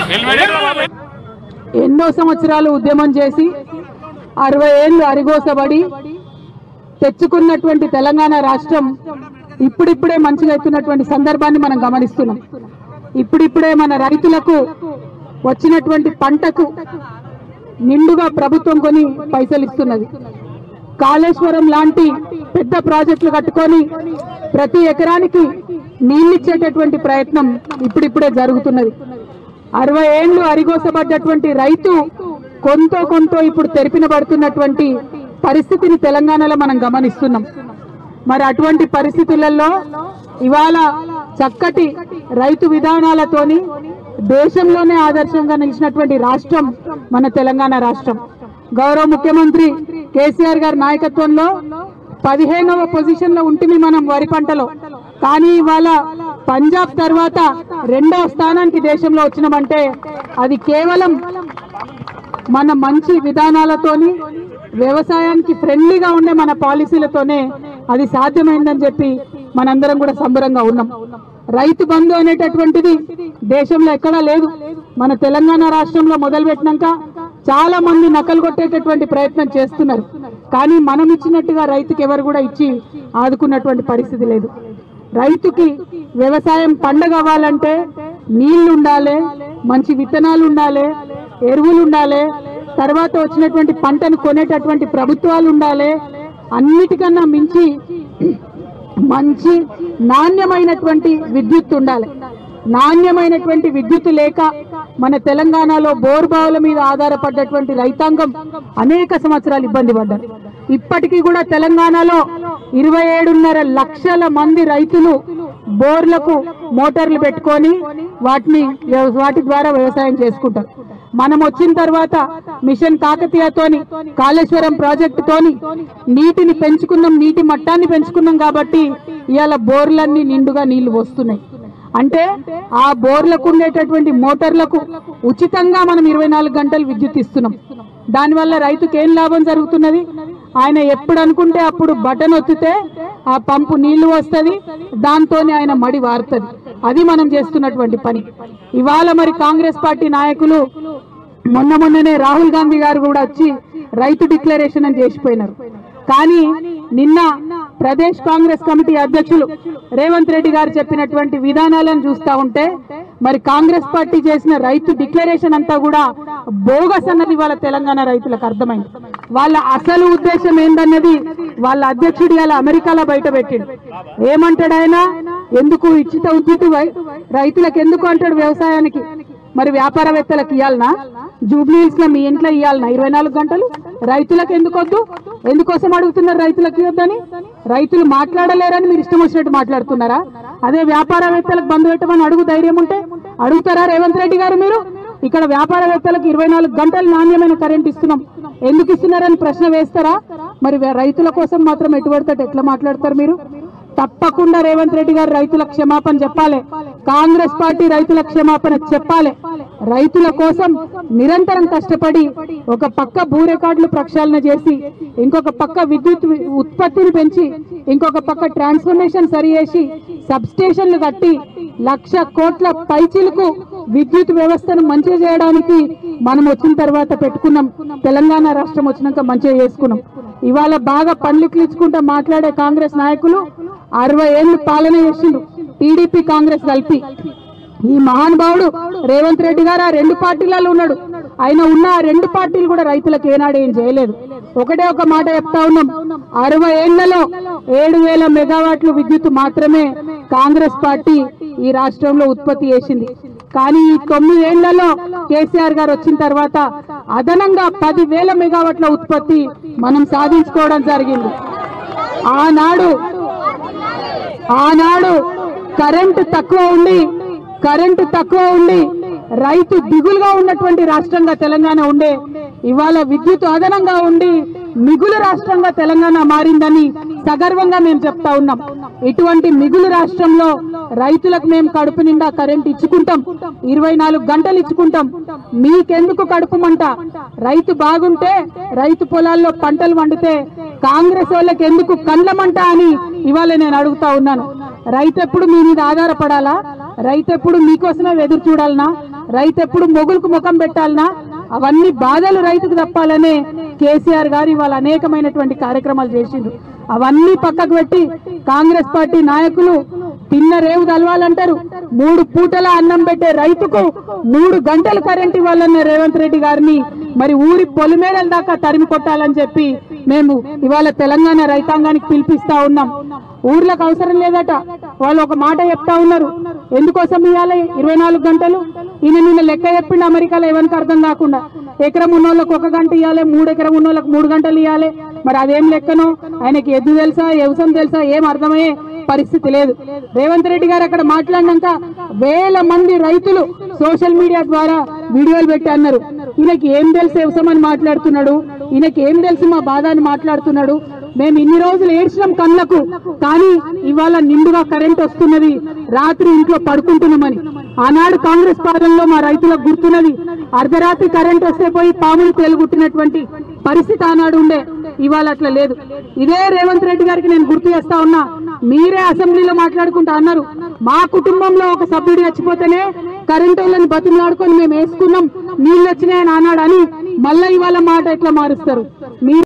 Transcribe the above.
ఎన్నో సంవత్సరాలు ఉద్యమం చేసి అరవై ఏళ్ళు అరిగోసబడి తెచ్చుకున్నటువంటి తెలంగాణ రాష్ట్రం ఇప్పుడిప్పుడే మంచిగా అవుతున్నటువంటి సందర్భాన్ని మనం గమనిస్తున్నాం ఇప్పుడిప్పుడే మన రైతులకు వచ్చినటువంటి పంటకు నిండుగా ప్రభుత్వం కొని పైసలు ఇస్తున్నది కాళేశ్వరం లాంటి పెద్ద ప్రాజెక్టులు కట్టుకొని ప్రతి ఎకరానికి నీళ్ళిచ్చేటటువంటి ప్రయత్నం ఇప్పుడిప్పుడే జరుగుతున్నది అరవై ఏళ్లు అరిగోసబడ్డటువంటి రైతు కొంత కొంత ఇప్పుడు తెరిపిన పడుతున్నటువంటి పరిస్థితిని తెలంగాణలో మనం గమనిస్తున్నాం మరి అటువంటి పరిస్థితులలో ఇవాళ చక్కటి రైతు విధానాలతోని దేశంలోనే ఆదర్శంగా నిలిచినటువంటి రాష్ట్రం మన తెలంగాణ రాష్ట్రం గౌరవ ముఖ్యమంత్రి కేసీఆర్ గారి నాయకత్వంలో పదిహేనవ పొజిషన్ లో ఉంటుంది మనం వరి పంటలో కానీ ఇవాళ పంజాబ్ తర్వాత రెండవ స్థానానికి దేశంలో వచ్చినామంటే అది కేవలం మన మంచి విధానాలతోని వ్యవసాయానికి ఫ్రెండ్లీగా ఉండే మన పాలసీలతోనే అది సాధ్యమైందని చెప్పి మనందరం కూడా సంబరంగా ఉన్నాం రైతు బంధు అనేటటువంటిది దేశంలో ఎక్కడా లేదు మన తెలంగాణ రాష్ట్రంలో మొదలు పెట్టినాక చాలా మంది నకలు కొట్టేటటువంటి ప్రయత్నం చేస్తున్నారు కానీ మనం ఇచ్చినట్టుగా రైతుకి ఎవరు కూడా ఇచ్చి ఆదుకున్నటువంటి పరిస్థితి లేదు రైతుకి వ్యవసాయం పండగ అవ్వాలంటే నీళ్లు ఉండాలి మంచి విత్తనాలు ఉండాలి ఎరువులు ఉండాలి తర్వాత వచ్చినటువంటి పంటను కొనేటటువంటి ప్రభుత్వాలు ఉండాలి అన్నిటికన్నా మించి మంచి నాణ్యమైనటువంటి విద్యుత్ ఉండాలి నాణ్యమైనటువంటి విద్యుత్ లేక మన తెలంగాణలో బోర్బావుల మీద ఆధారపడ్డటువంటి రైతాంగం అనేక సంవత్సరాలు ఇబ్బంది పడ్డారు ఇప్పటికీ కూడా తెలంగాణలో ఇరవై ఏడున్నర లక్షల మంది రైతులు బోర్లకు మోటార్లు పెట్టుకొని వాటిని వ్యవ- వాటి ద్వారా వ్యవసాయం చేసుకుంటారు మనం వచ్చిన తర్వాత మిషన్ కాకతీయతోని కాళేశ్వరం ప్రాజెక్టుతోని నీటిని పెంచుకున్నాం నీటి మట్టాన్ని పెంచుకున్నాం కాబట్టి ఇవాళ బోర్లన్నీ నిండుగా నీళ్లు వస్తున్నాయి అంటే ఆ బోర్లకు ఉండేటటువంటి మోటార్లకు ఉచితంగా మనం ఇరవై నాలుగు గంటలు విద్యుత్ ఇస్తున్నాం దానివల్ల రైతుకి ఏం లాభం జరుగుతున్నది ఆయన ఎప్పుడు అనుకుంటే అప్పుడు బటన్ ఒత్తితే ఆ పంపు నీళ్లు వస్తుంది దాంతోనే ఆయన మడి వారుతుంది అది మనం చేస్తున్నటువంటి పని ఇవాళ మరి కాంగ్రెస్ పార్టీ నాయకులు మొన్న మొన్ననే రాహుల్ గాంధీ గారు కూడా వచ్చి రైతు డిక్లరేషన్ అని చేసిపోయినారు కానీ నిన్న ప్రదేశ్ కాంగ్రెస్ కమిటీ అధ్యక్షులు రేవంత్ రెడ్డి గారు చెప్పినటువంటి విధానాలను చూస్తా ఉంటే మరి కాంగ్రెస్ పార్టీ చేసిన రైతు డిక్లరేషన్ అంతా కూడా బోగస్ అన్నది వాళ్ళ తెలంగాణ రైతులకు అర్థమైంది వాళ్ళ అసలు ఉద్దేశం ఏందన్నది వాళ్ళ అధ్యక్షుడు ఇలా అమెరికాలో బయట పెట్టిండు ఏమంటాడు ఆయన ఎందుకు ఇచ్చిత ఉచిత వై- రైతులకు ఎందుకు అంటాడు వ్యవసాయానికి మరి వ్యాపారవేత్తలకు ఇవ్వాలనా జూబ్లీ హిల్స్ లో మీ ఇంట్లో ఇవ్వాలనా ఇరవై నాలుగు గంటలు రైతులకు ఎందుకు వద్దు ఎందుకోసం అడుగుతున్నారు రైతులకు ఇవ్వద్దని రైతులు మాట్లాడలేరని మీరు ఇష్టం వచ్చినట్టు మాట్లాడుతున్నారా అదే వ్యాపారవేత్తలకు బంధు పెట్టమని అడుగు ధైర్యం ఉంటే అడుగుతారా రేవంత్ రెడ్డి గారు మీరు ఇక్కడ వ్యాపారవేత్తలకు ఇరవై నాలుగు గంటలు నాణ్యమైన కరెంట్ ఇస్తున్నాం ఎందుకు ఇస్తున్నారని ప్రశ్న వేస్తారా మరి వే- రైతుల కోసం మాత్రం ఎటువంటి ఎట్లా మాట్లాడతారు మీరు తప్పకుండా రేవంత్ రెడ్డి గారు రైతుల క్షమాపణ చెప్పాలి కాంగ్రెస్ పార్టీ రైతుల క్షమాపణ చెప్పాలి రైతుల కోసం నిరంతరం కష్టపడి ఒక పక్క భూ రికార్డులు ప్రక్షాళన చేసి ఇంకొక పక్క విద్యుత్ వి- ఉత్పత్తిని పెంచి ఇంకొక పక్క ట్రాన్స్ఫర్మేషన్ సరి చేసి సబ్ స్టేషన్లు కట్టి లక్ష కోట్ల పైచిలకు విద్యుత్ వ్యవస్థను మంచిగా చేయడానికి మనం వచ్చిన తర్వాత పెట్టుకున్నాం తెలంగాణ రాష్ట్రం వచ్చినాక మంచిగా చేసుకున్నాం ఇవాళ బాగా పండ్లు ఇచ్చుకుంటా మాట్లాడే కాంగ్రెస్ నాయకులు అరవై ఏళ్ళు పాలన చేసిండు టీడీపీ కాంగ్రెస్ కలిపి ఈ మహానుభావుడు రేవంత్ రెడ్డి గారు ఆ రెండు పార్టీలలో ఉన్నాడు ఆయన ఉన్న ఆ రెండు పార్టీలు కూడా రైతులకు ఏనాడు ఏం చేయలేదు ఒకటే ఒక మాట చెప్తా ఉన్నాం అరవై ఏళ్లలో ఏడు వేల మెగావాట్లు విద్యుత్ మాత్రమే కాంగ్రెస్ పార్టీ ఈ రాష్ట్రంలో ఉత్పత్తి చేసింది కానీ ఈ తొమ్మిదేళ్లలో కేసీఆర్ గారు వచ్చిన తర్వాత అదనంగా పది వేల మెగావాట్ల ఉత్పత్తి మనం సాధించుకోవడం జరిగింది ఆనాడు ఆనాడు కరెంటు తక్కువ ఉండి కరెంటు తక్కువ ఉండి రైతు దిగులుగా ఉన్నటువంటి రాష్ట్రంగా తెలంగాణ ఉండే ఇవాళ విద్యుత్ అదనంగా ఉండి మిగులు రాష్ట్రంగా తెలంగాణ మారిందని సగర్వంగా మేము చెప్తా ఉన్నాం ఇటువంటి మిగులు రాష్ట్రంలో రైతులకు మేము కడుపు నిండా కరెంట్ ఇచ్చుకుంటాం ఇరవై నాలుగు గంటలు ఇచ్చుకుంటాం మీకెందుకు కడుపు మంట రైతు బాగుంటే రైతు పొలాల్లో పంటలు వండితే కాంగ్రెస్ వాళ్ళకి ఎందుకు కండ్లమంట అని ఇవాళ నేను అడుగుతా ఉన్నాను రైతు ఎప్పుడు మీ మీద ఆధారపడాలా రైతు ఎప్పుడు మీకోసమే ఎదురు చూడాలనా రైతు ఎప్పుడు మొగులకు ముఖం పెట్టాలనా అవన్నీ బాధలు రైతుకు తప్పాలనే కేసీఆర్ గారు ఇవాళ అనేకమైనటువంటి కార్యక్రమాలు చేసిండ్రు అవన్నీ పక్కకు పెట్టి కాంగ్రెస్ పార్టీ నాయకులు తిన్న రేవు తలవాలంటారు మూడు పూటల అన్నం పెట్టే రైతుకు మూడు గంటలు కరెంట్ ఇవ్వాలన్న రేవంత్ రెడ్డి గారిని మరి ఊరి పొలిమేరల దాకా తరిమి కొట్టాలని చెప్పి మేము ఇవాళ తెలంగాణ రైతాంగానికి పిలిపిస్తా ఉన్నాం ఊర్లకు అవసరం లేదట వాళ్ళు ఒక మాట చెప్తా ఉన్నారు ఎందుకోసం ఇవ్వాలి ఇరవై నాలుగు గంటలు ఈయన నిన్న లెక్క చెప్పిండు అమెరికాలో ఎవరికి అర్థం కాకుండా ఎకరం ఉన్నోళ్ళకి ఒక గంట ఇవ్వాలి మూడు ఎకరం ఉన్నోళ్ళకి మూడు గంటలు ఇవ్వాలి మరి అదేం లెక్కనో ఆయనకి ఎద్దు తెలుసా వ్యవసాయం తెలుసా ఏం అర్థమయ్యే పరిస్థితి లేదు రేవంత్ రెడ్డి గారు అక్కడ మాట్లాడినాక వేల మంది రైతులు సోషల్ మీడియా ద్వారా వీడియోలు పెట్టి అన్నారు ఈయనకి ఏం తెలుసు వ్యవసాయం అని మాట్లాడుతున్నాడు ఈయనకి ఏం తెలుసు మా బాధ అని మాట్లాడుతున్నాడు మేము ఇన్ని రోజులు ఏడ్చినాం కళ్ళకు కానీ ఇవాళ నిండుగా కరెంట్ వస్తున్నది రాత్రి ఇంట్లో పడుకుంటున్నామని ఆనాడు కాంగ్రెస్ పాలనలో మా రైతులకు గుర్తున్నది అర్ధరాత్రి కరెంట్ వస్తే పోయి పాములు తేలుగుట్టినటువంటి పరిస్థితి ఆనాడు ఉండే ఇవాళ అట్లా లేదు ఇదే రేవంత్ రెడ్డి గారికి నేను గుర్తు చేస్తా ఉన్నా మీరే అసెంబ్లీలో మాట్లాడుకుంటా అన్నారు మా కుటుంబంలో ఒక సభ్యుడు చచ్చిపోతేనే కరెంట్ వాళ్ళని బతిమలాడుకొని మేము వేసుకున్నాం నీళ్ళు వచ్చినాయని ఆనాడు అని మళ్ళీ ఇవాళ మాట ఎట్లా మారుస్తారు మీరు